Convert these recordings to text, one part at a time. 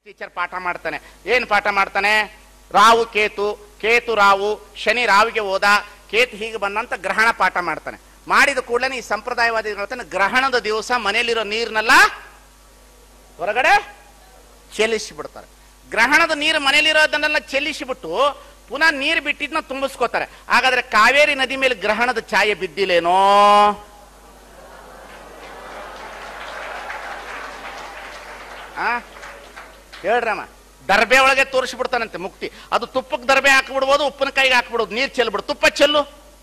teacher ಪಾಠ ಮಾಡ್ತಾನೆ ಏನು ಪಾಠ ಮಾಡ್ತಾನೆ ರಾವು ಕೇತು ಕೇತು ರಾವು ಶನಿ ರಾವಿಗೆ ಹೋದ ಕೇತು ಹೀಗೆ ಬಂದಂತ ಗ್ರಹಣ ಪಾಠ ಮಾಡ್ತಾನೆ ಮಾಡಿದ ಕೂಡಲೇ ಈ ಸಂಪ್ರದಾಯವಾದಿಗಳು ಹೇಳ್ತಾನೆ ಗ್ರಹಣದ ದಿವಸ ಮನೆಯಲ್ಲಿರೋ ನೀರನ್ನೆಲ್ಲ ಹೊರಗಡೆ ಚೆಲ್ಲಿಸಿ ಬಿಡ್ತಾರೆ ಗ್ರಹಣದ ನೀರು ಮನೆಯಲ್ಲಿರೋದನ್ನೆಲ್ಲ ಚೆಲ್ಲಿಸಿಬಿಟ್ಟು ಪುನಃ ನೀರು ಬಿಟ್ಟಿದ್ನ ತುಂಬಿಸ್ಕೋತಾರೆ ಹಾಗಾದ್ರೆ ಕಾವೇರಿ ನದಿ ಮೇಲೆ ಗ್ರಹಣದ ಛಾಯೆ ಬಿದ್ದಿಲ್ಲೇನೋ ಆ ಹೇಳ್ರಮ್ಮ ದರ್ಬೆ ಒಳಗೆ ತೋರಿಸ್ಬಿಡ್ತಾನಂತೆ ಮುಕ್ತಿ ಅದು ತುಪ್ಪಕ್ಕೆ ದರ್ಬೆ ಹಾಕ್ಬಿಡ್ಬೋದು ಉಪ್ಪಿನಕಾಯಿಗೆ ಹಾಕ್ಬಿಡೋದು ನೀರು ಚೆಲ್ಬಿಡು ತುಪ್ಪ ಚೆಲ್ಲು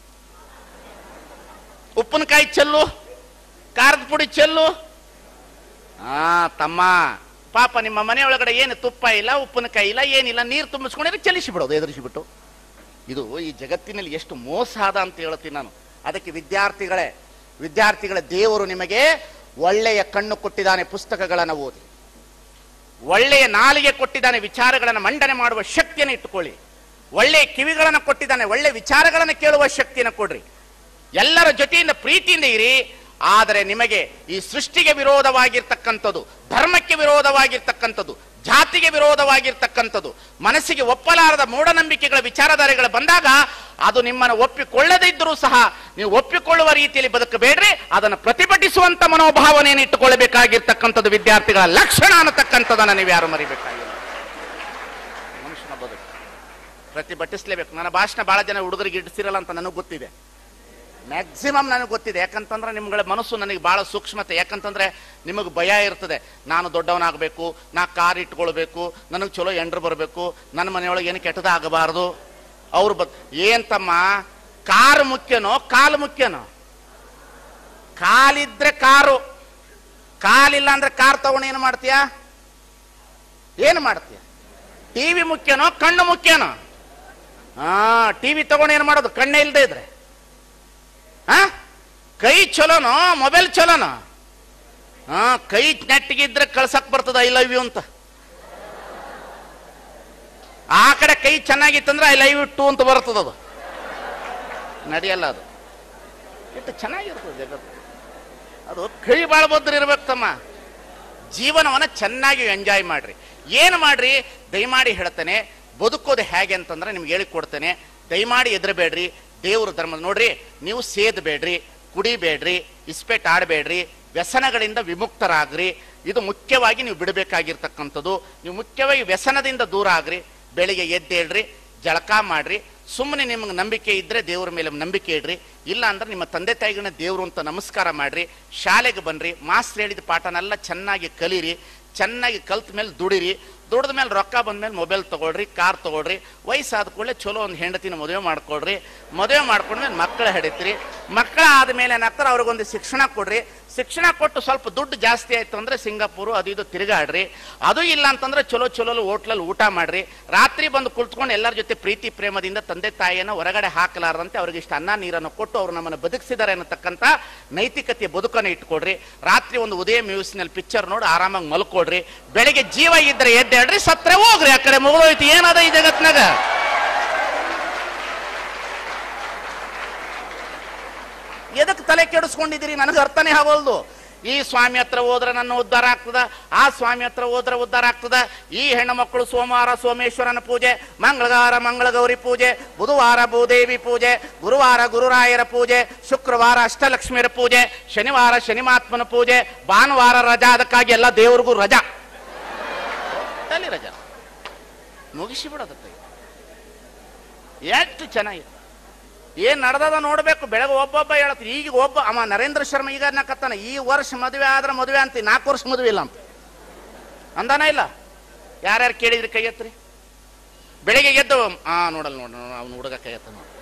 ಉಪ್ಪಿನಕಾಯಿ ಚೆಲ್ಲು ಖಾರದ ಪುಡಿ ಚೆಲ್ಲು ಆ ತಮ್ಮ ಪಾಪ ನಿಮ್ಮ ಮನೆ ಒಳಗಡೆ ಏನು ತುಪ್ಪ ಇಲ್ಲ ಉಪ್ಪಿನಕಾಯಿ ಇಲ್ಲ ಏನಿಲ್ಲ ನೀರು ತುಂಬಿಸ್ಕೊಂಡಿದ್ರೆ ಚೆಲ್ಲಿಸಿ ಬಿಡೋದು ಎದುರಿಸಿಬಿಟ್ಟು ಇದು ಈ ಜಗತ್ತಿನಲ್ಲಿ ಎಷ್ಟು ಮೋಸ ಆದ ಅಂತ ಹೇಳ್ತೀನಿ ನಾನು ಅದಕ್ಕೆ ವಿದ್ಯಾರ್ಥಿಗಳೇ ವಿದ್ಯಾರ್ಥಿಗಳ ದೇವರು ನಿಮಗೆ ಒಳ್ಳೆಯ ಕಣ್ಣು ಕೊಟ್ಟಿದ್ದಾನೆ ಪುಸ್ತಕಗಳನ್ನು ಓದಿ ಒಳ್ಳೆಯ ನಾಲಿಗೆ ಕೊಟ್ಟಿದ್ದಾನೆ ವಿಚಾರಗಳನ್ನು ಮಂಡನೆ ಮಾಡುವ ಶಕ್ತಿಯನ್ನು ಇಟ್ಟುಕೊಳ್ಳಿ ಒಳ್ಳೆಯ ಕಿವಿಗಳನ್ನು ಕೊಟ್ಟಿದ್ದಾನೆ ಒಳ್ಳೆ ವಿಚಾರಗಳನ್ನು ಕೇಳುವ ಶಕ್ತಿಯನ್ನು ಕೊಡ್ರಿ ಎಲ್ಲರ ಜೊತೆಯಿಂದ ಪ್ರೀತಿಯಿಂದ ಇರಿ ಆದರೆ ನಿಮಗೆ ಈ ಸೃಷ್ಟಿಗೆ ವಿರೋಧವಾಗಿರ್ತಕ್ಕಂಥದ್ದು ಧರ್ಮಕ್ಕೆ ವಿರೋಧವಾಗಿರ್ತಕ್ಕಂಥದ್ದು ಜಾತಿಗೆ ವಿರೋಧವಾಗಿರ್ತಕ್ಕಂಥದ್ದು ಮನಸ್ಸಿಗೆ ಒಪ್ಪಲಾರದ ಮೂಢನಂಬಿಕೆಗಳ ವಿಚಾರಧಾರೆಗಳು ಬಂದಾಗ ಅದು ನಿಮ್ಮನ್ನು ಒಪ್ಪಿಕೊಳ್ಳದೇ ಇದ್ದರೂ ಸಹ ನೀವು ಒಪ್ಪಿಕೊಳ್ಳುವ ರೀತಿಯಲ್ಲಿ ಬದುಕಬೇಡ್ರಿ ಅದನ್ನು ಪ್ರತಿಭಟಿಸುವಂತ ಮನೋಭಾವನೆಯನ್ನು ಇಟ್ಟುಕೊಳ್ಳಬೇಕಾಗಿರ್ತಕ್ಕಂಥದ್ದು ವಿದ್ಯಾರ್ಥಿಗಳ ಲಕ್ಷಣ ಅನ್ನತಕ್ಕಂಥದ್ದನ್ನು ನೀವು ಯಾರು ಮರಿಬೇಕಾಗಿಲ್ಲ ಮನುಷ್ಯನ ಬದುಕು ಪ್ರತಿಭಟಿಸಲೇಬೇಕು ನನ್ನ ಭಾಷಣ ಬಹಳ ಜನ ಹುಡುಗರಿಗೆ ಇಡಿಸಿರಲ್ಲ ಅಂತ ನನಗೆ ಗೊತ್ತಿದೆ ಮ್ಯಾಕ್ಸಿಮಮ್ ನನಗೆ ಗೊತ್ತಿದೆ ಯಾಕಂತಂದ್ರೆ ನಿಮ್ಗಳ ಮನಸ್ಸು ನನಗೆ ಬಹಳ ಸೂಕ್ಷ್ಮತೆ ಯಾಕಂತಂದ್ರೆ ನಿಮಗೆ ಭಯ ಇರ್ತದೆ ನಾನು ದೊಡ್ಡವನಾಗಬೇಕು ನಾ ಕಾರ್ ಇಟ್ಕೊಳ್ಬೇಕು ನನಗೆ ಚಲೋ ಎಂಡ್ರು ಬರಬೇಕು ನನ್ನ ಮನೆಯೊಳಗೆ ಏನು ಕೆಟ್ಟದಾಗಬಾರ್ದು ಅವ್ರು ಬದ್ ಏನ್ ತಮ್ಮ ಕಾರು ಮುಖ್ಯನೋ ಕಾಲು ಮುಖ್ಯನೋ ಕಾಲಿದ್ರೆ ಕಾರು ಕಾಲಿಲ್ಲ ಅಂದ್ರೆ ಕಾರ್ ತಗೊಂಡು ಏನು ಮಾಡ್ತೀಯ ಏನು ಮಾಡ್ತೀಯ ಟಿವಿ ಮುಖ್ಯನೋ ಕಣ್ಣು ಮುಖ್ಯನೋ ಹಾ ಟಿವಿ ತಗೊಂಡು ಏನು ಮಾಡೋದು ಕಣ್ಣೇ ಇಲ್ಲದೆ ಇದ್ರೆ ಆ ಕೈ ಚಲೋನೋ ಮೊಬೈಲ್ ಚಲೋನೋ ಹಾ ಕೈ ನೆಟ್ಟಿಗಿದ್ರೆ ಕಳ್ಸಕ್ ಬರ್ತದ ಐ ಲವ್ ಯು ಅಂತ ಆ ಕಡೆ ಕೈ ಚೆನ್ನಾಗಿತ್ತಂದ್ರೆ ಐ ಲವ್ ಯು ಟು ಅಂತ ಬರ್ತದ ಅದು ನಡೆಯಲ್ಲ ಅದು ಎಷ್ಟು ಚೆನ್ನಾಗಿರ್ತದೆ ಜಗತ್ತು ಅದು ಕೈ ಬಾಳ ಬದ್ರ ಇರ್ಬೇಕು ತಮ್ಮ ಜೀವನವನ್ನ ಚೆನ್ನಾಗಿ ಎಂಜಾಯ್ ಮಾಡ್ರಿ ಏನು ಮಾಡ್ರಿ ದಯಮಾಡಿ ಹೇಳ್ತೇನೆ ಬದುಕೋದು ಹೇಗೆ ಅಂತಂದ್ರೆ ನಿಮ್ಗೆ ಹೇಳಿಕೊಡ್ತೇನೆ ದಯಮಾಡಿ ಎದುರಬೇಡ್ರಿ ದೇವ್ರ ಧರ್ಮದ ನೋಡ್ರಿ ನೀವು ಸೇದಬೇಡ್ರಿ ಕುಡಿಬೇಡ್ರಿ ಇಸ್ಪೆಟ್ ಆಡಬೇಡ್ರಿ ವ್ಯಸನಗಳಿಂದ ವಿಮುಕ್ತರಾಗ್ರಿ ಇದು ಮುಖ್ಯವಾಗಿ ನೀವು ಬಿಡಬೇಕಾಗಿರ್ತಕ್ಕಂಥದ್ದು ನೀವು ಮುಖ್ಯವಾಗಿ ವ್ಯಸನದಿಂದ ದೂರ ಆಗ್ರಿ ಬೆಳಿಗ್ಗೆ ಎದ್ದೇಳ್ರಿ ಜಳಕ ಮಾಡ್ರಿ ಸುಮ್ಮನೆ ನಿಮ್ಗೆ ನಂಬಿಕೆ ಇದ್ರೆ ದೇವ್ರ ಮೇಲೆ ನಂಬಿಕೆ ಇಡ್ರಿ ಇಲ್ಲ ಅಂದ್ರೆ ನಿಮ್ಮ ತಂದೆ ತಾಯಿಗಳನ್ನ ದೇವ್ರು ಅಂತ ನಮಸ್ಕಾರ ಮಾಡ್ರಿ ಶಾಲೆಗೆ ಬನ್ರಿ ಮಾಸ್ಟರ್ ಹೇಳಿದ ಪಾಠನೆಲ್ಲ ಚೆನ್ನಾಗಿ ಕಲೀರಿ ಚೆನ್ನಾಗಿ ಕಲ್ತ ಮೇಲೆ ದುಡಿರಿ ದುಡ್ದ ಮೇಲೆ ರೊಕ್ಕ ಬಂದ್ಮೇಲೆ ಮೊಬೈಲ್ ತಗೊಳ್ರಿ ಕಾರ್ ತಗೊಳ್ರಿ ವಯಸ್ಸಾದ ಕೂಡಲೇ ಚಲೋ ಒಂದು ಹೆಂಡತಿನ ಮದುವೆ ಮಾಡ್ಕೊಳ್ರಿ ಮದುವೆ ಮಾಡ್ಕೊಂಡ್ಮೇಲೆ ಮಕ್ಕಳ ಹಿಡಿತ್ರಿ ಮಕ್ಕಳ ಆದ್ಮೇಲೆ ಏನಾಗ್ತಾರೆ ಅವ್ರಿಗೊಂದು ಶಿಕ್ಷಣ ಕೊಡ್ರಿ ಶಿಕ್ಷಣ ಕೊಟ್ಟು ಸ್ವಲ್ಪ ದುಡ್ಡು ಜಾಸ್ತಿ ಆಯ್ತು ಅಂದ್ರೆ ಸಿಂಗಾಪುರು ಅದು ಇದು ತಿರುಗಾಡ್ರಿ ಅದು ಇಲ್ಲ ಅಂತಂದ್ರೆ ಚಲೋ ಚಲೋ ಹೋಟ್ಲಲ್ಲಿ ಊಟ ಮಾಡ್ರಿ ರಾತ್ರಿ ಬಂದು ಕುಳಿತುಕೊಂಡು ಎಲ್ಲರ ಜೊತೆ ಪ್ರೀತಿ ಪ್ರೇಮದಿಂದ ತಂದೆ ತಾಯಿಯನ್ನು ಹೊರಗಡೆ ಹಾಕಲಾರದಂತೆ ಅವ್ರಿಗೆ ಇಷ್ಟ ಅನ್ನ ನೀರನ್ನು ಕೊಟ್ಟು ಅವ್ರು ನಮ್ಮನ್ನು ಬದುಕಿಸಿದ್ದಾರೆ ಅನ್ನತಕ್ಕಂಥ ನೈತಿಕತೆಯ ಬದುಕನ್ನು ಇಟ್ಕೊಡ್ರಿ ರಾತ್ರಿ ಒಂದು ಉದಯ ಮ್ಯೂಸಿನಲ್ಲಿ ಪಿಕ್ಚರ್ ನೋಡಿ ಆರಾಮಾಗಿ ಮಲ್ಕೊಡ್ರಿ ಬೆಳಿಗ್ಗೆ ಜೀವ ಇದ್ರೆ ಎದ್ದೇಳ್ರಿ ಸತ್ರೆ ಹೋಗ್ರಿ ಆ ಕಡೆ ಮುಗಿದೋಯ್ತು ಏನದ ಈ ಜಗತ್ನಾಗ ಎದಕ್ಕೆ ತಲೆ ಕೆಡಿಸ್ಕೊಂಡಿದ್ದೀರಿ ನನಗೆ ಅರ್ಥನೇ ಆಗೋಲ್ದು ಈ ಸ್ವಾಮಿ ಹತ್ರ ಹೋದ್ರೆ ನನ್ನ ಉದ್ಧಾರ ಆಗ್ತದ ಆ ಸ್ವಾಮಿ ಹತ್ರ ಹೋದ್ರೆ ಉದ್ಧಾರ ಆಗ್ತದ ಈ ಹೆಣ್ಣು ಮಕ್ಕಳು ಸೋಮವಾರ ಸೋಮೇಶ್ವರನ ಪೂಜೆ ಮಂಗಳವಾರ ಮಂಗಳಗೌರಿ ಪೂಜೆ ಬುಧವಾರ ಭೂದೇವಿ ಪೂಜೆ ಗುರುವಾರ ಗುರುರಾಯರ ಪೂಜೆ ಶುಕ್ರವಾರ ಅಷ್ಟಲಕ್ಷ್ಮಿಯರ ಪೂಜೆ ಶನಿವಾರ ಶನಿಮಾತ್ಮನ ಪೂಜೆ ಭಾನುವಾರ ರಜಾ ಅದಕ್ಕಾಗಿ ಎಲ್ಲ ದೇವ್ರಿಗೂ ರಜಾ ತಲೆ ರಜಾ ಮುಗಿಸಿ ಬಿಡೋದತ್ತ ಎಷ್ಟು ಚೆನ್ನಾಗಿದೆ ಏನ್ ನಡೆದದ ನೋಡ್ಬೇಕು ಬೆಳಗ್ಗೆ ಒಬ್ಬೊಬ್ಬ ಹೇಳತ್ತಿ ಈಗ ಒಬ್ಬ ಅವ ನರೇಂದ್ರ ಶರ್ಮಾ ಈಗ ಅನ್ನಕತ್ತಾನ ಈ ವರ್ಷ ಮದುವೆ ಆದ್ರೆ ಮದುವೆ ಅಂತ ನಾಲ್ಕು ವರ್ಷ ಮದುವೆ ಇಲ್ಲ ಅಂತ ಅಂದಾನ ಇಲ್ಲ ಯಾರ್ಯಾರು ಕೇಳಿದ್ರಿ ಕೈ ಎತ್ರಿ ಬೆಳಿಗ್ಗೆ ಎದ್ದು ಆ ನೋಡಲ್ ನೋಡ ಅವ್ನು ಹುಡುಗ ಕೈ ಎತ್ತ ನೋಡ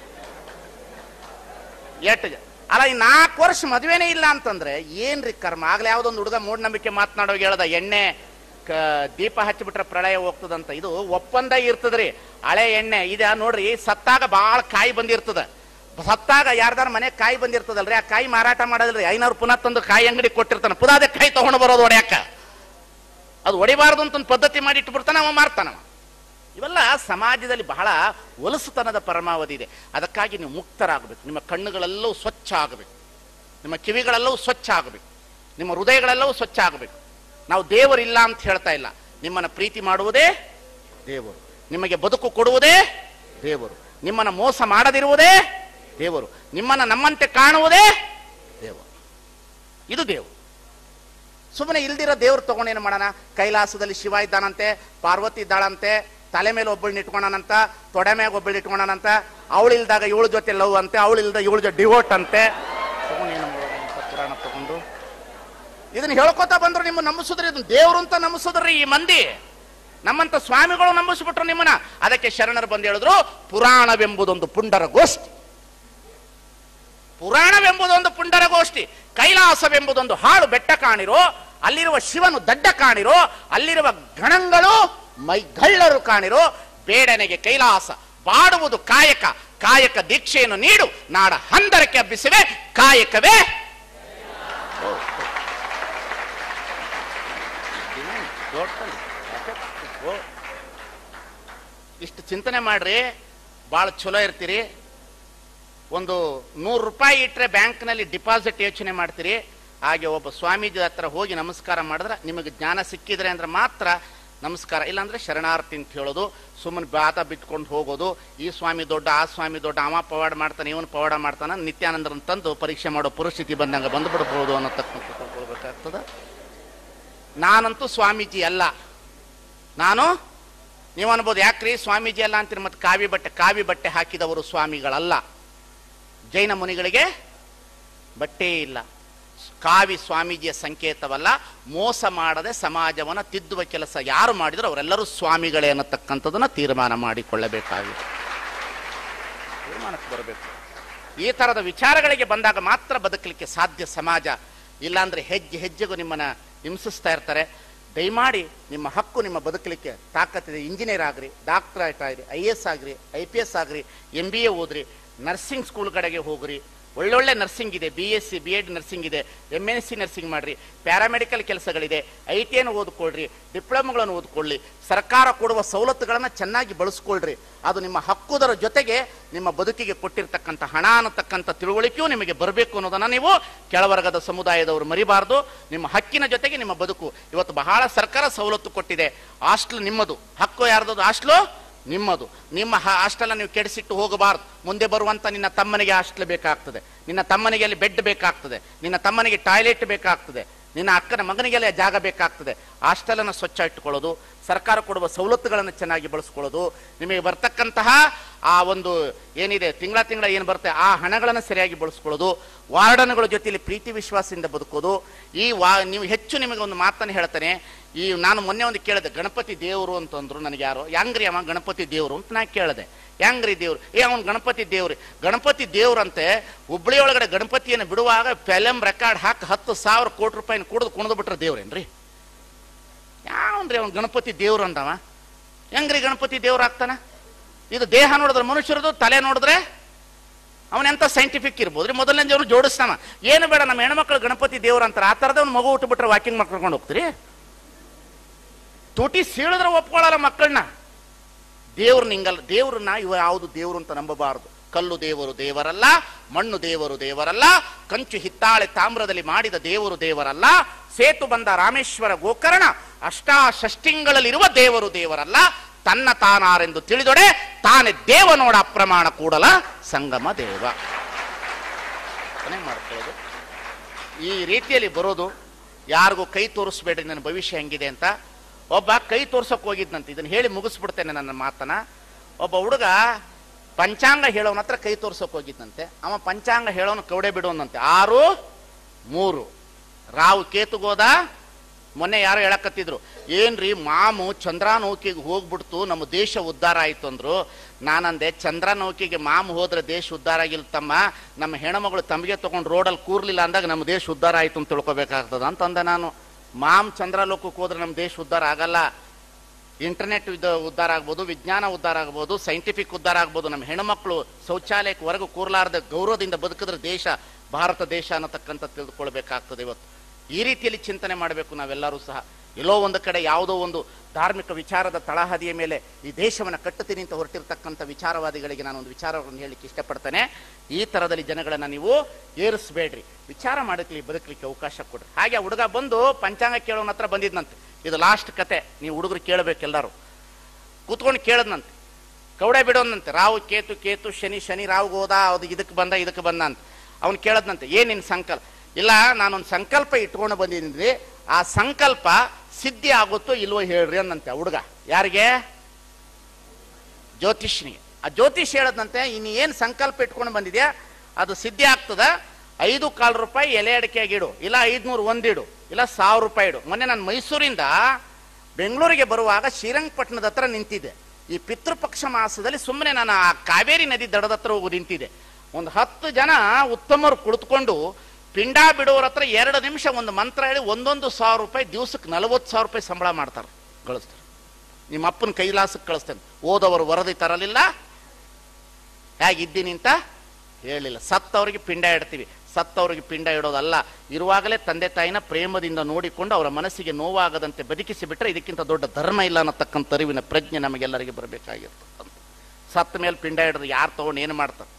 ಎಷ್ಟು ಜ- ಅಲ್ಲ ಈ ನಾಲ್ಕು ವರ್ಷ ಮದುವೆನೇ ಇಲ್ಲ ಅಂತಂದ್ರೆ ಏನ್ರಿ ಕರ್ಮ ಆಗ್ಲೇ ಯಾವ್ದೊಂದು ಹುಡುಗ ಮೂಢನಂಬಿಕೆ ಮಾತನಾಡೋಗಿ ಹೇಳ್ದ ಎಣ್ಣೆ ಕ ದೀಪ ಹಚ್ಚಿಬಿಟ್ರೆ ಪ್ರಳಯ ಹೋಗ್ತದಂತ ಇದು ಒಪ್ಪಂದ ಇರ್ತದ್ರಿ ಹಳೆ ಎಣ್ಣೆ ಇದ ನೋಡ್ರಿ ಸತ್ತಾಗ ಬಾಳ ಕಾಯಿ ಬಂದಿರ್ತದ ಸತ್ತಾಗ ಯಾರ್ದಾರ ಮನೆ ಕಾಯಿ ಬಂದಿರ್ತದಲ್ರಿ ಆ ಕಾಯಿ ಮಾರಾಟ ಮಾಡೋದಿಲ್ರಿ ಐನೂರು ಪುನಃ ತಂದು ಕಾಯಿ ಅಂಗಡಿ ಕೊಟ್ಟಿರ್ತಾನ ಪುನಃ ಅದೇ ಕಾಯಿ ತಗೊಂಡು ಬರೋದು ಹೊಡ್ಯಾಕ ಅದು ಹೊಡಿಬಾರ್ದು ಅಂತ ಒಂದು ಪದ್ಧತಿ ಮಾಡಿ ಇಟ್ಬಿಡ್ತಾನ ಅವ ಮಾರ್ತಾನವ ಇವೆಲ್ಲ ಸಮಾಜದಲ್ಲಿ ಬಹಳ ಹೊಲಸುತನದ ಪರಮಾವಧಿ ಇದೆ ಅದಕ್ಕಾಗಿ ನೀವು ಮುಕ್ತರಾಗಬೇಕು ನಿಮ್ಮ ಕಣ್ಣುಗಳೆಲ್ಲವೂ ಸ್ವಚ್ಛ ಆಗಬೇಕು ನಿಮ್ಮ ಕಿವಿಗಳೆಲ್ಲವೂ ಸ್ವಚ್ಛ ಆಗಬೇಕು ನಿಮ್ಮ ಹೃದಯಗಳೆಲ್ಲವೂ ಸ್ವಚ್ಛ ಆಗಬೇಕು ನಾವು ದೇವರಿಲ್ಲ ಅಂತ ಹೇಳ್ತಾ ಇಲ್ಲ ನಿಮ್ಮನ್ನು ಪ್ರೀತಿ ಮಾಡುವುದೇ ದೇವರು ನಿಮಗೆ ಬದುಕು ಕೊಡುವುದೇ ದೇವರು ನಿಮ್ಮನ್ನು ಮೋಸ ಮಾಡದಿರುವುದೇ ದೇವರು ನಿಮ್ಮನ್ನು ನಮ್ಮಂತೆ ಕಾಣುವುದೇ ದೇವರು ಇದು ದೇವರು ಸುಮ್ಮನೆ ಇಲ್ದಿರೋ ದೇವ್ರು ತಗೊಂಡೇನು ಮಾಡೋಣ ಕೈಲಾಸದಲ್ಲಿ ಶಿವ ಇದ್ದಾನಂತೆ ಪಾರ್ವತಿ ಇದ್ದಾಳಂತೆ ತಲೆ ಮೇಲೆ ಒಬ್ಬಳನ್ನ ಇಟ್ಕೊಳನಂತ ತೊಡೆ ಮ್ಯಾಗ ಒಬ್ಬಳನ್ನ ಇಟ್ಕೊಳನಂತ ಅವಳು ಇಲ್ದಾಗ ಇವಳ ಜೊತೆ ಲವ್ ಅಂತೆ ಅವಳು ಇಲ್ದ ಇವಳ ಜೊತೆ ಡಿವೋಟ್ ಅಂತೆ ತಗೊಂಡೇನು ಮಾಡೋಣ ಅಂತ ಪುರಾಣ ತಗೊಂಡು ಇದನ್ನ ಹೇಳ್ಕೊತಾ ಬಂದ್ರು ನಿಮ್ಮ ನಂಬಿಸಿದ್ರಿ ಇದನ್ನ ದೇವ್ರು ಅಂತ ನಂಬಿಸಿದ್ರಿ ಈ ಮಂದಿ ನಮ್ಮಂತ ಸ್ವಾಮಿಗಳು ನಂಬಿಸ್ಬಿಟ್ರು ನಿಮ್ಮನ್ನ ಅದಕ್ಕೆ ಶರಣರು ಬಂದು ಹೇಳಿದ್ರು ಪುರಾಣವೆಂಬುದೊಂದು ಪುಂಡರ ಗೋಷ್ಠಿ ಪುರಾಣವೆಂಬುದೊಂದು ಪುಂಡರ ಗೋಷ್ಠಿ ಕೈಲಾಸವೆಂಬುದೊಂದು ಹಾಳು ಬೆಟ್ಟ ಕಾಣಿರೋ ಅಲ್ಲಿರುವ ಶಿವನು ದಡ್ಡ ಕಾಣಿರೋ ಅಲ್ಲಿರುವ ಗಣಗಳು ಮೈಗಳ್ಳರು ಕಾಣಿರೋ ಬೇಡನೆಗೆ ಕೈಲಾಸ ಬಾಡುವುದು ಕಾಯಕ ಕಾಯಕ ದೀಕ್ಷೆಯನ್ನು ನೀಡು ನಾಡ ಹಂದರಕ್ಕೆ ಹಬ್ಬಿಸಿವೆ ಕಾಯಕವೇ ಇಷ್ಟು ಚಿಂತನೆ ಮಾಡ್ರಿ ಭಾಳ ಚಲೋ ಇರ್ತೀರಿ ಒಂದು ನೂರು ರೂಪಾಯಿ ಇಟ್ಟರೆ ಬ್ಯಾಂಕ್ನಲ್ಲಿ ಡಿಪಾಸಿಟ್ ಯೋಚನೆ ಮಾಡ್ತೀರಿ ಹಾಗೆ ಒಬ್ಬ ಸ್ವಾಮೀಜಿ ಹತ್ರ ಹೋಗಿ ನಮಸ್ಕಾರ ಮಾಡಿದ್ರೆ ನಿಮಗೆ ಜ್ಞಾನ ಸಿಕ್ಕಿದ್ರೆ ಅಂದ್ರೆ ಮಾತ್ರ ನಮಸ್ಕಾರ ಇಲ್ಲಾಂದ್ರೆ ಶರಣಾರ್ಥಿ ಅಂತ ಹೇಳೋದು ಸುಮ್ಮನೆ ಬಾತ ಬಿಟ್ಕೊಂಡು ಹೋಗೋದು ಈ ಸ್ವಾಮಿ ದೊಡ್ಡ ಆ ಸ್ವಾಮಿ ದೊಡ್ಡ ಅವ ಪವಾಡ ಮಾಡ್ತಾನೆ ಇವನು ಪವಾಡ ಮಾಡ್ತಾನೆ ನಿತ್ಯಾನಂದರನ್ನು ತಂದು ಪರೀಕ್ಷೆ ಮಾಡೋ ಪರಿಸ್ಥಿತಿ ಬಂದಂಗೆ ಬಂದ್ಬಿಡ್ಬೋದು ಅನ್ನತಕ್ಕಂಥ ತಿಳ್ಕೊಳ್ಬೇಕಾಗ್ತದೆ ನಾನಂತೂ ಸ್ವಾಮೀಜಿ ಅಲ್ಲ ನಾನು ನೀವು ಅನ್ಬೋದು ಯಾಕ್ರಿ ಸ್ವಾಮೀಜಿ ಅಲ್ಲ ಅಂತೀರಿ ಮತ್ತೆ ಕಾವಿ ಬಟ್ಟೆ ಕಾವಿ ಬಟ್ಟೆ ಹಾಕಿದವರು ಸ್ವಾಮಿಗಳಲ್ಲ ಜೈನ ಮುನಿಗಳಿಗೆ ಬಟ್ಟೆ ಇಲ್ಲ ಕಾವಿ ಸ್ವಾಮೀಜಿಯ ಸಂಕೇತವಲ್ಲ ಮೋಸ ಮಾಡದೆ ಸಮಾಜವನ್ನು ತಿದ್ದುವ ಕೆಲಸ ಯಾರು ಮಾಡಿದ್ರು ಅವರೆಲ್ಲರೂ ಸ್ವಾಮಿಗಳೇ ಅನ್ನತಕ್ಕಂಥದನ್ನ ತೀರ್ಮಾನ ಮಾಡಿಕೊಳ್ಳಬೇಕಾಗಿದೆ ತೀರ್ಮಾನಕ್ಕೆ ಬರಬೇಕು ಈ ಥರದ ವಿಚಾರಗಳಿಗೆ ಬಂದಾಗ ಮಾತ್ರ ಬದುಕಲಿಕ್ಕೆ ಸಾಧ್ಯ ಸಮಾಜ ಇಲ್ಲಾಂದ್ರೆ ಹೆಜ್ಜೆ ಹೆಜ್ಜೆಗೂ ನಿಮ್ಮನ್ನ ಹಿಂಸಿಸ್ತಾ ಇರ್ತಾರೆ ದಯಮಾಡಿ ನಿಮ್ಮ ಹಕ್ಕು ನಿಮ್ಮ ಬದುಕಲಿಕ್ಕೆ ತಾಕತ್ತಿದೆ ಇಂಜಿನಿಯರ್ ಆಗ್ರಿ ಡಾಕ್ಟರ್ ಆಗ್ರಿ ಐ ಎಸ್ ಆಗ್ರಿ ಐ ಪಿ ಎಸ್ ಆಗ್ರಿ ಎಂ ಬಿ ಎ ಓದ್ರಿ ನರ್ಸಿಂಗ್ ಸ್ಕೂಲ್ ಕಡೆಗೆ ಹೋಗ್ರಿ ಒಳ್ಳೊಳ್ಳೆ ನರ್ಸಿಂಗ್ ಇದೆ B S C B Ed nursing ಇದೆ ಎಮ್ ಎನ್ ಸಿ ನರ್ಸಿಂಗ್ ಮಾಡ್ರಿ ಪ್ಯಾರಾಮೆಡಿಕಲ್ ಕೆಲಸಗಳಿದೆ ಐ ಟಿ ಅನ್ನು ಓದ್ಕೊಳ್ರಿ ಡಿಪ್ಲೊಮಗಳನ್ನು ಓದ್ಕೊಳ್ಳಿ ಸರ್ಕಾರ ಕೊಡುವ ಸವಲತ್ತುಗಳನ್ನು ಚೆನ್ನಾಗಿ ಬಳಸ್ಕೊಳ್ರಿ ಅದು ನಿಮ್ಮ ಹಕ್ಕುದರ ಜೊತೆಗೆ ನಿಮ್ಮ ಬದುಕಿಗೆ ಕೊಟ್ಟಿರ್ತಕ್ಕಂಥ ಹಣ ಅನ್ನತಕ್ಕಂಥ ತಿಳುವಳಿಕೆಯೂ ನಿಮಗೆ ಬರಬೇಕು ಅನ್ನೋದನ್ನ ನೀವು ಕೆಳವರ್ಗದ ಸಮುದಾಯದವರು ಮರಿಬಾರ್ದು ನಿಮ್ಮ ಹಕ್ಕಿನ ಜೊತೆಗೆ ನಿಮ್ಮ ಬದುಕು ಇವತ್ತು ಬಹಳ ಸರ್ಕಾರ ಸವಲತ್ತು ಕೊಟ್ಟಿದೆ ಹಾಸ್ಟ್ಲ್ ನಿಮ್ಮದು ಹಕ್ಕು ಯಾರ್ದು ಹಾಸ್ಟ್ಲು ನಿಮ್ಮದು ನಿಮ್ಮ ಹಾಸ್ಟೆಲ್ ನೀವು ಕೆಡಿಸಿಟ್ಟು ಹೋಗಬಾರ್ದು ಮುಂದೆ ಬರುವಂತ ನಿನ್ನ ತಮ್ಮನಿಗೆ ಹಾಸ್ಟೆಲ್ ಬೇಕಾಗ್ತದೆ ನಿನ್ನ ತಮ್ಮನಿಗೆ ಅಲ್ಲಿ ಬೆಡ್ ಬೇಕಾಗ್ತದೆ ನಿನ್ನ ತಮ್ಮನಿಗೆ ಟಾಯ್ಲೆಟ್ ಬೇಕಾಗ್ತದೆ ನಿನ್ನ ಅಕ್ಕನ ಮಗನಿಗೆಲ್ಲ ಜಾಗ ಬೇಕಾಗ್ತದೆ ಹಾಸ್ಟೆಲನ್ನು ಸ್ವಚ್ಛ ಇಟ್ಟುಕೊಳ್ಳೋದು ಸರ್ಕಾರ ಕೊಡುವ ಸವಲತ್ತುಗಳನ್ನು ಚೆನ್ನಾಗಿ ಬಳಸ್ಕೊಳ್ಳೋದು ನಿಮಗೆ ಬರ್ತಕ್ಕಂತಹ ಆ ಒಂದು ಏನಿದೆ ತಿಂಗಳ ತಿಂಗಳ ಏನು ಬರುತ್ತೆ ಆ ಹಣಗಳನ್ನು ಸರಿಯಾಗಿ ಬಳಸ್ಕೊಳ್ಳೋದು ವಾರ್ಡನ್ಗಳ ಜೊತೆಯಲ್ಲಿ ಪ್ರೀತಿ ವಿಶ್ವಾಸದಿಂದ ಬದುಕೋದು ಈ ವಾ ನೀವು ಹೆಚ್ಚು ನಿಮಗೆ ಒಂದು ಮಾತನ್ನು ಹೇಳ್ತಾನೆ ಈ ನಾನು ಮೊನ್ನೆ ಒಂದು ಕೇಳಿದೆ ಗಣಪತಿ ದೇವರು ಅಂತಂದ್ರು ನನಗೆ ಯಾರು ಹೆಂಗ್ರಿ ಅವ ಗಣಪತಿ ದೇವರು ಅಂತ ನಾ ಕೇಳಿದೆ ಹೆಂಗ್ರಿ ದೇವ್ರು ಏ ಅವನು ಗಣಪತಿ ದೇವ್ರಿ ಗಣಪತಿ ದೇವ್ರಂತೆ ಹುಬ್ಳಿ ಒಳಗಡೆ ಗಣಪತಿಯನ್ನು ಬಿಡುವಾಗ ಫಿಲಮ್ ರೆಕಾರ್ಡ್ ಹಾಕಿ ಹತ್ತು ಸಾವಿರ ಕೋಟಿ ರೂಪಾಯಿನ ಕುಡಿದು ಕುಣಿದು ಬಿಟ್ರೆ ದೇವ್ರೇನ್ರಿ ಯಾವನ್ರಿ ಅವನು ಗಣಪತಿ ದೇವ್ರು ಅಂದವ ಹೆಂಗ್ರಿ ಗಣಪತಿ ದೇವ್ರು ಆಗ್ತಾನ ಇದು ದೇಹ ನೋಡಿದ್ರೆ ಮನುಷ್ಯರದು ತಲೆ ನೋಡಿದ್ರೆ ಅವನೆಂತ ಸೈಂಟಿಫಿಕ್ ಇರ್ಬೋದು ರೀ ಮೊದಲನೇ ದೇವ್ರು ಜೋಡಿಸ್ತಾನ ಏನು ಬೇಡ ನಮ್ಮ ಹೆಣ್ಮಕ್ಳು ಗಣಪತಿ ದೇವ್ರು ಅಂತಾರೆ ಆ ಥರದ ಒಂದು ಮಗು ಬಿಟ್ರೆ ವಾಕಿಂಗ್ ಮಾಡ್ಕೊಂಡು ಹೋಗ್ತೀರಿ ತುಟಿ ಸೀಳಿದ್ರೆ ಒಪ್ಕೊಳ್ಳಲ್ಲ ಮಕ್ಕಳನ್ನ ದೇವ್ರು ನಿಂಗಲ್ಲ ದೇವ್ರನ್ನ ಇವ ಯಾವುದು ದೇವ್ರು ಅಂತ ನಂಬಬಾರದು ಕಲ್ಲು ದೇವರು ದೇವರಲ್ಲ ಮಣ್ಣು ದೇವರು ದೇವರಲ್ಲ ಕಂಚು ಹಿತ್ತಾಳೆ ತಾಮ್ರದಲ್ಲಿ ಮಾಡಿದ ದೇವರು ದೇವರಲ್ಲ ಸೇತು ಬಂದ ರಾಮೇಶ್ವರ ಗೋಕರ್ಣ ಅಷ್ಟಾಷಷ್ಟಿಂಗಳಲ್ಲಿರುವ ದೇವರು ದೇವರಲ್ಲ ತನ್ನ ತಾನಾರೆಂದು ತಿಳಿದೊಡೆ ತಾನೇ ದೇವ ನೋಡ ಅಪ್ರಮಾಣ ಕೂಡಲ ಸಂಗಮ ದೇವ ಕೊನೆ ಮಾಡ್ಕೊಳ್ಳೋದು ಈ ರೀತಿಯಲ್ಲಿ ಬರೋದು ಯಾರಿಗೂ ಕೈ ತೋರಿಸ್ಬೇಡ್ರಿ ನನ್ನ ಭವಿಷ್ಯ ಹೆಂಗಿದೆ ಅಂತ ಒಬ್ಬ ಕೈ ತೋರ್ಸಕ್ ಹೋಗಿದ್ನಂತೆ ಇದನ್ನ ಹೇಳಿ ಮುಗಿಸ್ಬಿಡ್ತೇನೆ ನನ್ನ ಮಾತನ್ನ ಒಬ್ಬ ಹುಡುಗ ಪಂಚಾಂಗ ಹೇಳೋನ ಹತ್ರ ಕೈ ತೋರ್ಸಕ್ ಹೋಗಿದ್ನಂತೆ ಅವ ಪಂಚಾಂಗ ಹೇಳೋನು ಕೌಡೆ ಬಿಡೋನಂತೆ ಆರು ಮೂರು ರಾವು ಕೇತುಗೋದ ಮೊನ್ನೆ ಯಾರೋ ಹೇಳಕತ್ತಿದ್ರು ಏನ್ರಿ ಮಾಮು ಚಂದ್ರನೌಕಿಗೆ ಹೋಗ್ಬಿಡ್ತು ನಮ್ಮ ದೇಶ ಉದ್ಧಾರ ಆಯ್ತು ಅಂದ್ರು ನಾನಂದೆ ಚಂದ್ರನೌಕಿಗೆ ಮಾಮು ಹೋದ್ರೆ ದೇಶ ಉದ್ಧಾರ ಆಗಿಲ್ಲ ತಮ್ಮ ನಮ್ಮ ಹೆಣ್ಮಗಳು ತಮಗೆ ತಗೊಂಡು ರೋಡಲ್ಲಿ ಕೂರ್ಲಿಲ್ಲ ಅಂದಾಗ ನಮ್ಮ ದೇಶ ಉದ್ಧಾರ ಆಯ್ತು ಅಂತ ತಿಳ್ಕೊಬೇಕಾಗ್ತದ ಅಂತಂದೆ ನಾನು ಮಾಮ್ ಚಂದ್ರಲೋಕಕ್ಕೆ ಹೋದ್ರೆ ನಮ್ಮ ದೇಶ ಉದ್ಧಾರ ಆಗಲ್ಲ ಇಂಟರ್ನೆಟ್ ಇದ ಉದ್ಧಾರ ಆಗ್ಬೋದು ವಿಜ್ಞಾನ ಉದ್ಧಾರ ಆಗ್ಬೋದು ಸೈಂಟಿಫಿಕ್ ಉದ್ಧಾರ ಆಗ್ಬೋದು ನಮ್ಮ ಹೆಣ್ಮಕ್ಳು ಶೌಚಾಲಯಕ್ಕೆ ಹೊರಗೆ ಕೂರ್ಲಾರ್ದ ಗೌರವದಿಂದ ಬದುಕಿದ್ರೆ ದೇಶ ಭಾರತ ದೇಶ ಅನ್ನತಕ್ಕಂಥ ತಿಳಿದುಕೊಳ್ಬೇಕಾಗ್ತದೆ ಇವತ್ತು ಈ ರೀತಿಯಲ್ಲಿ ಚಿಂತನೆ ಮಾಡಬೇಕು ನಾವೆಲ್ಲರೂ ಸಹ ಎಲ್ಲೋ ಒಂದು ಕಡೆ ಯಾವುದೋ ಒಂದು ಧಾರ್ಮಿಕ ವಿಚಾರದ ತಳಹದಿಯ ಮೇಲೆ ಈ ದೇಶವನ್ನು ಕಟ್ಟುತ್ತೀನಿ ಅಂತ ಹೊರಟಿರ್ತಕ್ಕಂಥ ವಿಚಾರವಾದಿಗಳಿಗೆ ನಾನು ಒಂದು ವಿಚಾರವನ್ನು ಹೇಳಲಿಕ್ಕೆ ಇಷ್ಟಪಡ್ತೇನೆ ಈ ಥರದಲ್ಲಿ ಜನಗಳನ್ನು ನೀವು ಏರಿಸಬೇಡ್ರಿ ವಿಚಾರ ಮಾಡಕ್ಕೆ ಬದುಕಲಿಕ್ಕೆ ಅವಕಾಶ ಕೊಡ್ರಿ ಹಾಗೆ ಆ ಹುಡುಗ ಬಂದು ಪಂಚಾಂಗ ಕೇಳೋನ ಹತ್ರ ಬಂದಿದ್ನಂತೆ ಇದು ಲಾಸ್ಟ್ ಕತೆ ನೀವು ಹುಡುಗರು ಕೇಳಬೇಕೆಲ್ಲರೂ ಕೂತ್ಕೊಂಡು ಕೇಳದ್ನಂತೆ ಕೌಡೆ ಬಿಡೋನಂತೆ ರಾವು ಕೇತು ಕೇತು ಶನಿ ಶನಿ ರಾವು ಹೋದ ಅದು ಇದಕ್ಕೆ ಬಂದ ಇದಕ್ಕೆ ಬಂದ ಅಂತ ಅವ್ನು ಕೇಳದ್ನಂತೆ ಏನ್ ನಿನ್ ಸಂಕಲ್ಪ ಇಲ್ಲ ನಾನೊಂದು ಸಂಕಲ್ಪ ಇಟ್ಕೊಂಡು ಬಂದಿದ್ದೀನಿ ಆ ಸಂಕಲ್ಪ ಸಿದ್ಧಿ ಆಗುತ್ತೋ ಇಲ್ವೋ ಹೇಳ್ರಿ ಅನ್ನಂತೆ ಆ ಹುಡುಗ ಯಾರಿಗೆ ಜ್ಯೋತಿಷ್ನಿಗೆ ಆ ಜ್ಯೋತಿಷ್ ಹೇಳದಂತೆ ಇನ್ನು ಏನು ಸಂಕಲ್ಪ ಇಟ್ಕೊಂಡು ಬಂದಿದ್ಯಾ ಅದು ಸಿದ್ಧಿ ಆಗ್ತದ ಐದು ಕಾಲು ರೂಪಾಯಿ ಎಲೆ ಅಡಿಕೆಯಾಗಿ ಇಡು ಇಲ್ಲ ಐದ್ನೂರು ಒಂದಿಡು ಇಲ್ಲ ಸಾವಿರ ರೂಪಾಯಿ ಇಡು ಮೊನ್ನೆ ನಾನು ಮೈಸೂರಿಂದ ಬೆಂಗಳೂರಿಗೆ ಬರುವಾಗ ಶ್ರೀರಂಗಪಟ್ಟಣದ ಹತ್ರ ನಿಂತಿದ್ದೆ ಈ ಪಿತೃಪಕ್ಷ ಮಾಸದಲ್ಲಿ ಸುಮ್ಮನೆ ನಾನು ಆ ಕಾವೇರಿ ನದಿ ದಡದ ಹತ್ರ ಹೋಗಿ ನಿಂತಿದ್ದೆ ಒಂದು ಹತ್ತು ಜನ ಉತ್ತಮರು ಕುಳಿತುಕೊಂಡು ಪಿಂಡ ಬಿಡುವರ ಹತ್ರ ಎರಡು ನಿಮಿಷ ಒಂದು ಮಂತ್ರ ಹೇಳಿ ಒಂದೊಂದು ಸಾವಿರ ರೂಪಾಯಿ ದಿವಸಕ್ಕೆ ನಲವತ್ತು ಸಾವಿರ ರೂಪಾಯಿ ಸಂಬಳ ಮಾಡ್ತಾರೆ ಗಳಿಸ್ತಾರೆ ನಿಮ್ಮ ಅಪ್ಪನ ಕೈಲಾಸಕ್ಕೆ ಕಳಿಸ್ತೇನೆ ಓದವರು ವರದಿ ತರಲಿಲ್ಲ ಹೇಗಿದ್ದೀನಿ ಅಂತ ಹೇಳಿಲ್ಲ ಸತ್ತವರಿಗೆ ಪಿಂಡ ಇಡ್ತೀವಿ ಸತ್ತವರಿಗೆ ಪಿಂಡ ಇಡೋದಲ್ಲ ಇರುವಾಗಲೇ ತಂದೆ ತಾಯಿನ ಪ್ರೇಮದಿಂದ ನೋಡಿಕೊಂಡು ಅವರ ಮನಸ್ಸಿಗೆ ನೋವಾಗದಂತೆ ಬದುಕಿಸಿ ಬಿಟ್ರೆ ಇದಕ್ಕಿಂತ ದೊಡ್ಡ ಧರ್ಮ ಇಲ್ಲ ಅನ್ನತಕ್ಕಂಥ ಅರಿವಿನ ಪ್ರಜ್ಞೆ ನಮಗೆಲ್ಲರಿಗೆ ಬರಬೇಕಾಗಿರ್ತದೆ ಸತ್ತ ಮೇಲೆ ಪಿಂಡ ಹಿಡಿದು ಯಾರು ತಗೊಂಡು ಏನು ಮಾಡ್ತಾರೆ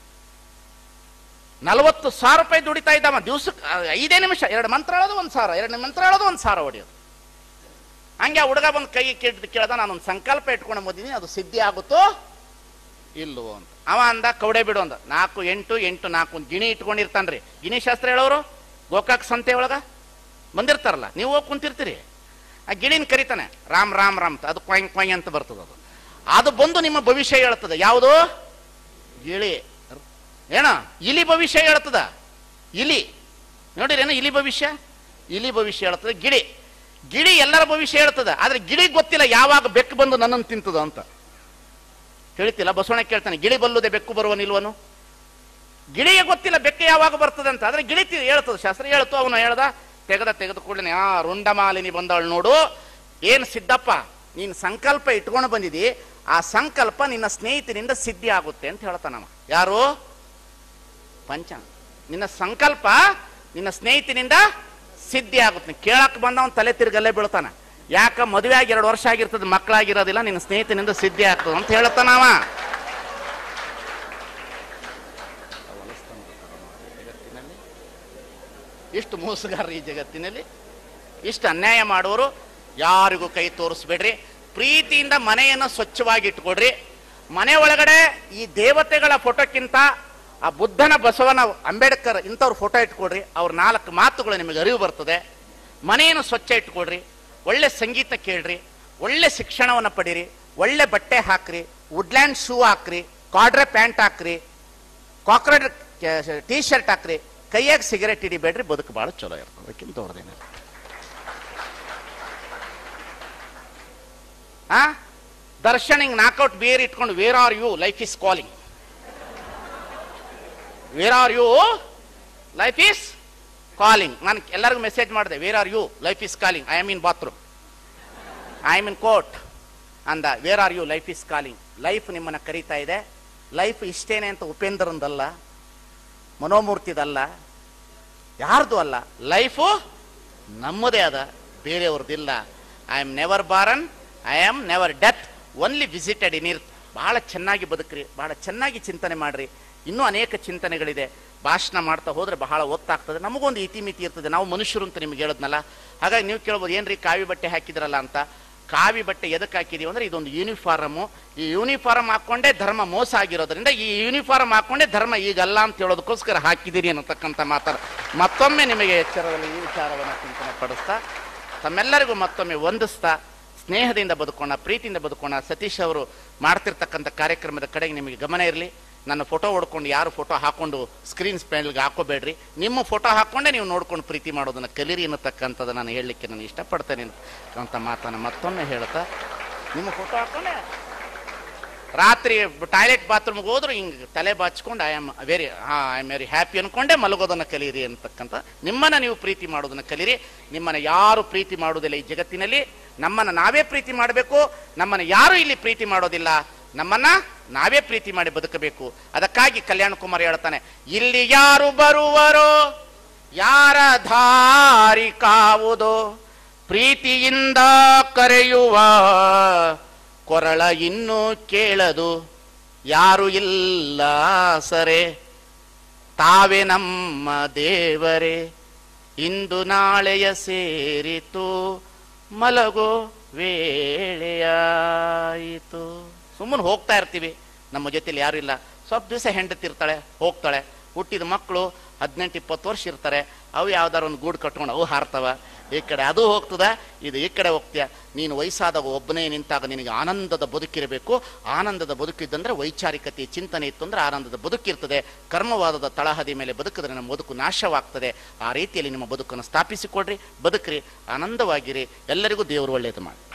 ನಲವತ್ತು ಸಾವಿರ ರೂಪಾಯಿ ದುಡಿತಾ ಇದ್ದವ ದಿವ್ಸಕ್ಕೆ ಆ, ಐದೇ ನಿಮಿಷ ಎರಡು ಮಂತ್ರ ಹೇಳೋದು ಒಂದು ಸಾವಿರ ಎರಡು ಮಂತ್ರ ಹೇಳೋದು ಒಂದು ಸಾವಿರ ಹೊಡೆಯೋದು ಹಂಗೆ ಆ ಹುಡುಗ ಬಂದು ಕೈ ಕೇಳಿದ್ ಕೇಳ್ದ ನಾನೊಂದು ಸಂಕಲ್ಪ ಇಟ್ಕೊಂಡು ಬಂದಿದ್ದೀನಿ ಅದು ಸಿದ್ಧಿ ಆಗುತ್ತೋ ಇಲ್ಲವೋ ಅಂತ ಅವ ಅಂದ ಕೌಡೆ ಬಿಡು ಅಂದ ನಾಲ್ಕು ಎಂಟು ಎಂಟು ನಾಲ್ಕು ಒಂದು ಗಿಣಿ ಇಟ್ಕೊಂಡಿರ್ತಾನ್ರಿ ಗಿಣಿ ಶಾಸ್ತ್ರ ಹೇಳೋರು ಗೋಕಾಕ್ ಸಂತೆ ಒಳಗ ಬಂದಿರ್ತಾರಲ್ಲ ನೀವು ಹೋಗಿ ಕುಂತಿರ್ತೀರಿ ಆ ಗಿಣಿನ ಕರಿತಾನೆ ರಾಮ್ ರಾಮ್ ರಾಮ್ ಅಂತ ಅದು ಕೊಯ್ ಕೊಯ್ ಅಂತ ಬರ್ತದೆ ಅದು ಅದು ಬಂದು ನಿಮ್ಮ ಭವಿಷ್ಯ ಹೇಳ್ತದೆ ಯಾವುದು ಗಿಳಿ ಏನ ಇಲಿ ಭವಿಷ್ಯ ಹೇಳ್ತದ ಇಲಿ ನೋಡಿರೇನು ಇಲಿ ಭವಿಷ್ಯ ಇಲಿ ಭವಿಷ್ಯ ಹೇಳ್ತದೆ ಗಿಳಿ ಗಿಳಿ ಎಲ್ಲರ ಭವಿಷ್ಯ ಹೇಳ್ತದ ಆದ್ರೆ ಗಿಳಿ ಗೊತ್ತಿಲ್ಲ ಯಾವಾಗ ಬೆಕ್ಕು ಬಂದು ನನ್ನನ್ನು ತಿಂತದ ಅಂತ ತಿಳಿತಿಲ್ಲ ಬಸವಣ್ಣ ಕೇಳ್ತಾನೆ ಗಿಳಿ ಬಲ್ಲುದೆ ಬೆಕ್ಕು ಬರುವ ನಿಲ್ವನು ಗಿಳಿಗೆ ಗೊತ್ತಿಲ್ಲ ಬೆಕ್ಕ ಯಾವಾಗ ಬರ್ತದೆ ಅಂತ ಆದ್ರೆ ಗಿಳಿ ತಿ- ಹೇಳ್ತದ ಶಾಸ್ತ್ರ ಹೇಳ್ತು ಅವನು ಹೇಳ್ದ ತೆಗೆದ ತೆಗೆದು ಕೂಡಲೇ ಆ ರುಂಡಮಾಲಿನಿ ಬಂದವಳು ನೋಡು ಏನು ಸಿದ್ದಪ್ಪ ನೀನು ಸಂಕಲ್ಪ ಇಟ್ಕೊಂಡು ಬಂದಿದಿ ಆ ಸಂಕಲ್ಪ ನಿನ್ನ ಸ್ನೇಹಿತನಿಂದ ಸಿದ್ಧಿ ಆಗುತ್ತೆ ಅಂತ ಹೇಳ್ತಾನವ ಯಾರು ಪಂಚಾಂಗ ನಿನ್ನ ಸಂಕಲ್ಪ ನಿನ್ನ ಸ್ನೇಹಿತನಿಂದ ಸಿದ್ಧಿ ಆಗುತ್ತೆ ಕೇಳಕ್ ಬಂದವನ್ ತಲೆ ತಿರುಗಲ್ಲೇ ಬೀಳ್ತಾನ ಯಾಕ ಮದುವೆ ಆಗಿ ಎರಡು ವರ್ಷ ಆಗಿರ್ತದೆ ಮಕ್ಕಳಾಗಿರೋದಿಲ್ಲ ನಿನ್ನ ಸ್ನೇಹಿತನಿಂದ ಸಿದ್ಧಿ ಆಗ್ತದೆ ಅಂತ ಹೇಳ್ತಾನವ ಇಷ್ಟು ಮೋಸಗಾರರು ಈ ಜಗತ್ತಿನಲ್ಲಿ ಇಷ್ಟು ಅನ್ಯಾಯ ಮಾಡೋರು ಯಾರಿಗೂ ಕೈ ತೋರಿಸ್ಬೇಡ್ರಿ ಪ್ರೀತಿಯಿಂದ ಮನೆಯನ್ನು ಸ್ವಚ್ಛವಾಗಿ ಇಟ್ಕೊಡ್ರಿ ಮನೆ ಒಳಗಡೆ ಈ ದೇವತೆಗಳ ಫೋಟೋಕ್ಕಿಂತ ಆ ಬುದ್ಧನ ಬಸವನ ಅಂಬೇಡ್ಕರ್ ಇಂಥವ್ರ ಫೋಟೋ ಇಟ್ಕೊಡ್ರಿ ಅವ್ರ ನಾಲ್ಕು ಮಾತುಗಳು ನಿಮಗೆ ಅರಿವು ಬರ್ತದೆ ಮನೆಯನ್ನು ಸ್ವಚ್ಛ ಇಟ್ಕೊಡ್ರಿ ಒಳ್ಳೆ ಸಂಗೀತ ಕೇಳ್ರಿ ಒಳ್ಳೆ ಶಿಕ್ಷಣವನ್ನು ಪಡೀರಿ ಒಳ್ಳೆ ಬಟ್ಟೆ ಹಾಕ್ರಿ ವುಡ್ಲ್ಯಾಂಡ್ ಶೂ ಹಾಕ್ರಿ ಕಾಡ್ರೆ ಪ್ಯಾಂಟ್ ಹಾಕ್ರಿ ಕಾಕ್ರೆಟ್ ಟೀ ಶರ್ಟ್ ಹಾಕ್ರಿ ಕೈಯಾಗ ಸಿಗರೇಟ್ ಹಿಡಿಬೇಡ್ರಿ ಬದುಕು ಭಾಳ ಚಲೋ ಇರ್ತದೆ ಅದಕ್ಕಿಂತ ದೊಡ್ಡದೇನಿಲ್ಲ ಆ ದರ್ಶನ್ ಹಿಂಗ್ ನಾಕೌಟ್ ಬೇರ್ ಇಟ್ಕೊಂಡು where are you life is calling where are you life is calling ನಾನು ಎಲ್ಲರಿಗೂ ಮೆಸೇಜ್ ಮಾಡಿದೆ where are you life is calling I am in bathroom I am in court ಅಂದ where are you life is calling life ನಿಮ್ಮನ್ನ ಕರೀತಾ ಇದೆ life ಇಷ್ಟೇನೆ ಅಂತ ಉಪೇಂದ್ರಂದಲ್ಲ ಮನೋಮೂರ್ತಿದಲ್ಲ ಯಾರ್ದು ಅಲ್ಲ ಲೈಫು ನಮ್ಮದೇ ಅದ ಬೇರೆಯವ್ರದ್ದಿಲ್ಲ I am never born I am never death only visited in earth ಬಹಳ ಚೆನ್ನಾಗಿ ಬದುಕ್ರಿ ಬಹಳ ಚೆನ್ನಾಗಿ ಚಿಂತನೆ ಮಾಡ್ರಿ ಇನ್ನೂ ಅನೇಕ ಚಿಂತನೆಗಳಿದೆ ಭಾಷಣ ಮಾಡ್ತಾ ಹೋದ್ರೆ ಬಹಳ ಒತ್ತಾಗ್ತದೆ ನಮಗೊಂದು ಇತಿಮಿತಿ ಇರ್ತದೆ ನಾವು ಮನುಷ್ಯರು ಅಂತ ನಿಮ್ಗೆ ಹೇಳದ್ನಲ್ಲ ಹಾಗಾಗಿ ನೀವು ಕೇಳ್ಬೋದು ಏನ್ರಿ ಕಾವಿ ಬಟ್ಟೆ ಹಾಕಿದ್ರಲ್ಲ ಅಂತ ಕಾವಿ ಬಟ್ಟೆ ಎದಕ್ಕೆ ಹಾಕಿದೀವಿ ಅಂದ್ರೆ ಇದೊಂದು ಯೂನಿಫಾರಮು ಈ ಯೂನಿಫಾರ್ಮ್ ಹಾಕೊಂಡೇ ಧರ್ಮ ಮೋಸ ಆಗಿರೋದ್ರಿಂದ ಈ ಯೂನಿಫಾರ್ಮ್ ಹಾಕೊಂಡೇ ಧರ್ಮ ಈಗಲ್ಲ ಅಂತ ಹೇಳೋದಕ್ಕೋಸ್ಕರ ಹಾಕಿದ್ದೀರಿ ಅನ್ನತಕ್ಕಂಥ ಮಾತಾಡ ಮತ್ತೊಮ್ಮೆ ನಿಮಗೆ ಎಚ್ಚರದಲ್ಲಿ ಈ ವಿಚಾರವನ್ನು ಚಿಂತನೆ ಪಡಿಸ್ತಾ ತಮ್ಮೆಲ್ಲರಿಗೂ ಮತ್ತೊಮ್ಮೆ ವಂದಿಸ್ತಾ ಸ್ನೇಹದಿಂದ ಬದುಕೋಣ ಪ್ರೀತಿಯಿಂದ ಬದುಕೋಣ ಸತೀಶ್ ಅವರು ಮಾಡ್ತಿರ್ತಕ್ಕಂಥ ಕಾರ್ಯಕ್ರಮದ ಕಡೆಗೆ ನಿಮಗೆ ಗಮನ ಇರಲಿ ನನ್ನ ಫೋಟೋ ಹೊಡ್ಕೊಂಡು ಯಾರು ಫೋಟೋ ಹಾಕೊಂಡು ಸ್ಕ್ರೀನ್ ಸ್ಪೇಲ್ಗೆ ಹಾಕೋಬೇಡ್ರಿ ನಿಮ್ಮ ಫೋಟೋ ಹಾಕೊಂಡೇ ನೀವು ನೋಡ್ಕೊಂಡು ಪ್ರೀತಿ ಮಾಡೋದನ್ನ ಕಲೀರಿ ಅನ್ನತಕ್ಕಂಥದ್ದು ನಾನು ಹೇಳಲಿಕ್ಕೆ ನಾನು ಇಷ್ಟಪಡ್ತೇನೆ ಅಂತ ಮಾತನ್ನು ಮತ್ತೊಮ್ಮೆ ಹೇಳ್ತಾ ನಿಮ್ಮ ಫೋಟೋ ಹಾಕೊಂಡೆ ರಾತ್ರಿ ಟಾಯ್ಲೆಟ್ ಬಾತ್ರೂಮ್ಗೆ ಹೋದ್ರು ಹಿಂಗೆ ತಲೆ ಬಾಚ್ಕೊಂಡು ಐ ಆಮ್ ವೆರಿ ಹಾ ಐ ಆಮ್ ವೆರಿ ಹ್ಯಾಪಿ ಅನ್ಕೊಂಡೆ ಮಲಗೋದನ್ನ ಕಲೀರಿ ಅಂತಕ್ಕಂಥ ನಿಮ್ಮನ್ನ ನೀವು ಪ್ರೀತಿ ಮಾಡೋದನ್ನ ಕಲೀರಿ ನಿಮ್ಮನ್ನ ಯಾರು ಪ್ರೀತಿ ಮಾಡುವುದಿಲ್ಲ ಈ ಜಗತ್ತಿನಲ್ಲಿ ನಮ್ಮನ್ನ ನಾವೇ ಪ್ರೀತಿ ಮಾಡಬೇಕು ನಮ್ಮನ್ನ ಯಾರು ಇಲ್ಲಿ ಪ್ರೀತಿ ಮಾಡೋದಿಲ್ಲ ನಮ್ಮನ್ನ ನಾವೇ ಪ್ರೀತಿ ಮಾಡಿ ಬದುಕಬೇಕು ಅದಕ್ಕಾಗಿ ಕಲ್ಯಾಣ ಕುಮಾರ್ ಹೇಳ್ತಾನೆ ಇಲ್ಲಿ ಯಾರು ಬರುವರೋ ಯಾರ ದಾರಿ ಕಾವುದೋ ಪ್ರೀತಿಯಿಂದ ಕರೆಯುವ ಕೊರಳ ಇನ್ನೂ ಕೇಳದು ಯಾರು ಇಲ್ಲ ಸರೆ ತಾವೇ ನಮ್ಮ ದೇವರೇ ಇಂದು ನಾಳೆಯ ಸೇರಿತು ಮಲಗೋ ವೇಳೆಯಾಯಿತು ಸುಮ್ಮನೆ ಹೋಗ್ತಾ ಇರ್ತೀವಿ ನಮ್ಮ ಜೊತೆಲಿ ಯಾರು ಇಲ್ಲ ಸ್ವಲ್ಪ ದಿವಸ ಹೆಂಡತಿರ್ತಾಳೆ ಹೋಗ್ತಾಳೆ ಹುಟ್ಟಿದ ಮಕ್ಕಳು ಹದಿನೆಂಟು ಇಪ್ಪತ್ತು ವರ್ಷ ಇರ್ತಾರೆ ಅವು ಯಾವ್ದಾರು ಒಂದು ಗೂಡು ಕಟ್ಕೊಂಡು ಅವು ಹಾರ್ತವ ಈ ಕಡೆ ಅದು ಹೋಗ್ತದ ಇದು ಈ ಕಡೆ ಹೋಗ್ತೀಯ ನೀನು ವಯಸ್ಸಾದಾಗ ಒಬ್ಬನೇ ನಿಂತಾಗ ನಿನಗೆ ಆನಂದದ ಬದುಕಿರಬೇಕು ಆನಂದದ ಬದುಕಿದ್ದಂದ್ರೆ ವೈಚಾರಿಕತೆ ಚಿಂತನೆ ಇತ್ತು ಅಂದ್ರೆ ಆನಂದದ ಬದುಕಿರ್ತದೆ ಕರ್ಮವಾದದ ತಳಹದಿ ಮೇಲೆ ಬದುಕಿದ್ರೆ ನಮ್ಮ ಬದುಕು ನಾಶವಾಗ್ತದೆ ಆ ರೀತಿಯಲ್ಲಿ ನಿಮ್ಮ ಬದುಕನ್ನು ಸ್ಥಾಪಿಸಿಕೊಡ್ರಿ ಬದುಕ್ರಿ ಆನಂದವಾಗಿರಿ ಎಲ್ಲರಿಗೂ ದೇವರು ಒಳ್ಳೆಯದು ಮಾಡಿ